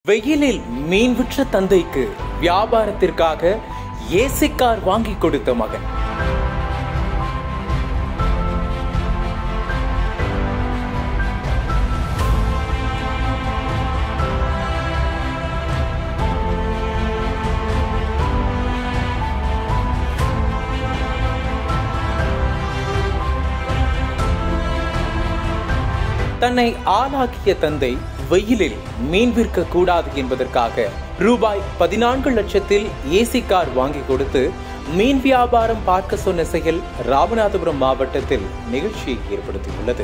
வெயிலில் மீன் விற்ற தந்தைக்கு வியாபாரத்திற்காக ஏசி கார் வாங்கி கொடுத்த மகன் தன்னை ஆளாக்கிய தந்தை வெயிலில் மீன் விற்க கூடாது என்பதற்காக ரூபாய் பதினான்கு லட்சத்தில் ஏசி கார் வாங்கி கொடுத்து மீன் வியாபாரம் பார்க்க சொன்ன செயல் ராமநாதபுரம் மாவட்டத்தில் நிகழ்ச்சியை ஏற்படுத்தியுள்ளது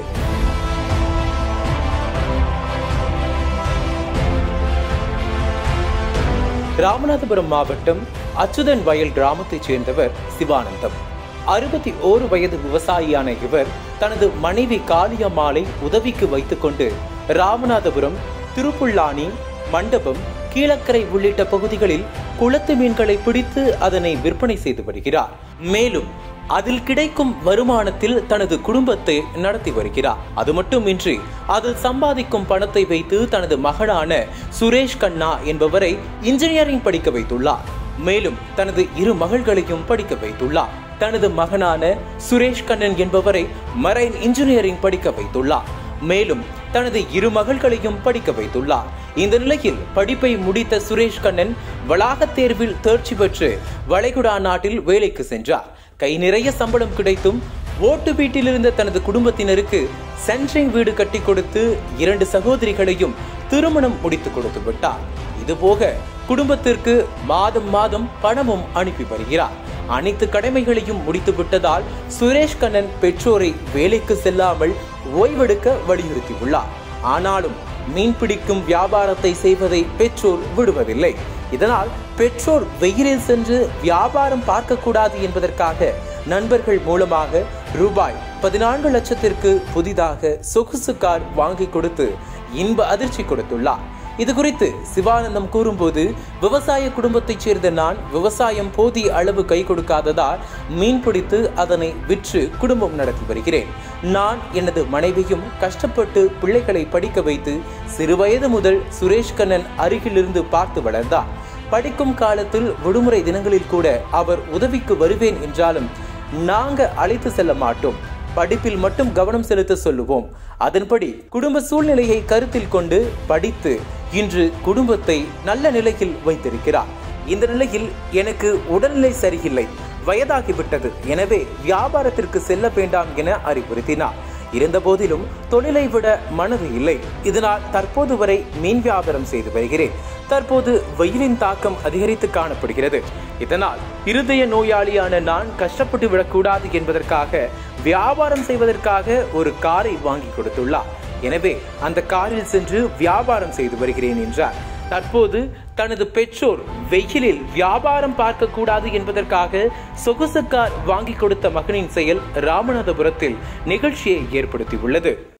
ராமநாதபுரம் மாவட்டம் அச்சுதன் வயல் கிராமத்தைச் சேர்ந்தவர் சிவானந்தம் அறுபத்தி ஓரு வயது விவசாயியான இவர் தனது மனைவி காளியம்மாளை உதவிக்கு வைத்துக்கொண்டு ராமநாதபுரம் திருப்புல்லானி மண்டபம் கீழக்கரை உள்ளிட்ட பகுதிகளில் குளத்து மீன்களை பிடித்து அதனை விற்பனை செய்து வருகிறார் மேலும் அதில் கிடைக்கும் வருமானத்தில் தனது குடும்பத்தை நடத்தி வருகிறார் அது மட்டுமின்றி அதில் சம்பாதிக்கும் பணத்தை வைத்து தனது மகனான சுரேஷ் கண்ணா என்பவரை இன்ஜினியரிங் படிக்க வைத்துள்ளார் மேலும் தனது இரு மகள்களையும் படிக்க வைத்துள்ளார் தனது மகனான சுரேஷ் கண்ணன் என்பவரை மரைன் இன்ஜினியரிங் படிக்க வைத்துள்ளார் மேலும் தனது இரு மகள்களையும் படிக்க வைத்துள்ளார் இந்த நிலையில் படிப்பை முடித்த சுரேஷ் கண்ணன் வளாகத் தேர்வில் தேர்ச்சி பெற்று வளைகுடா நாட்டில் வேலைக்கு சென்றார் கை நிறைய சம்பளம் கிடைத்தும் ஓட்டு வீட்டில் இருந்த தனது குடும்பத்தினருக்கு சென்ட்ரிங் வீடு கட்டி கொடுத்து இரண்டு சகோதரிகளையும் திருமணம் முடித்து கொடுத்து விட்டார் இதுபோக குடும்பத்திற்கு மாதம் மாதம் பணமும் அனுப்பி வருகிறார் அனைத்து கடமைகளையும் முடித்து விட்டதால் சுரேஷ் கண்ணன் பெற்றோரை வேலைக்கு செல்லாமல் ஓய்வெடுக்க வலியுறுத்தியுள்ளார் ஆனாலும் மீன் பிடிக்கும் வியாபாரத்தை செய்வதை பெற்றோர் விடுவதில்லை இதனால் பெற்றோர் வெயிலில் சென்று வியாபாரம் பார்க்கக்கூடாது என்பதற்காக நண்பர்கள் மூலமாக ரூபாய் பதினான்கு லட்சத்திற்கு புதிதாக சொகுசு கார் வாங்கி கொடுத்து இன்ப அதிர்ச்சி கொடுத்துள்ளார் இது குறித்து சிவானந்தம் கூறும்போது விவசாய குடும்பத்தைச் சேர்ந்த நான் விவசாயம் போதிய அளவு கை கொடுக்காததால் மீன் பிடித்து அதனை விற்று குடும்பம் நடத்தி வருகிறேன் நான் எனது மனைவியும் கஷ்டப்பட்டு பிள்ளைகளை படிக்க வைத்து சிறுவயது முதல் சுரேஷ் கண்ணன் அருகிலிருந்து பார்த்து வளர்ந்தார் படிக்கும் காலத்தில் விடுமுறை தினங்களில் கூட அவர் உதவிக்கு வருவேன் என்றாலும் நாங்க அழைத்து செல்ல மாட்டோம் படிப்பில் மட்டும் கவனம் செலுத்த சொல்லுவோம் அதன்படி குடும்ப சூழ்நிலையை கருத்தில் கொண்டு படித்து இன்று குடும்பத்தை நல்ல நிலையில் வைத்திருக்கிறார் இந்த நிலையில் எனக்கு உடல்நிலை சரியில்லை வயதாகிவிட்டது எனவே வியாபாரத்திற்கு செல்ல வேண்டாம் என அறிவுறுத்தினார் இருந்தபோதிலும் தொழிலை விட மனது இல்லை இதனால் தற்போது வரை மீன் வியாபாரம் செய்து வருகிறேன் தற்போது வெயிலின் தாக்கம் அதிகரித்து காணப்படுகிறது இதனால் இருதய நோயாளியான நான் கஷ்டப்பட்டு விடக்கூடாது என்பதற்காக வியாபாரம் செய்வதற்காக ஒரு காரை வாங்கி கொடுத்துள்ளார் எனவே அந்த காரில் சென்று வியாபாரம் செய்து வருகிறேன் என்றார் தற்போது தனது பெற்றோர் வெயிலில் வியாபாரம் பார்க்க கூடாது என்பதற்காக சொகுசு கார் வாங்கி கொடுத்த மகனின் செயல் ராமநாதபுரத்தில் நிகழ்ச்சியை ஏற்படுத்தியுள்ளது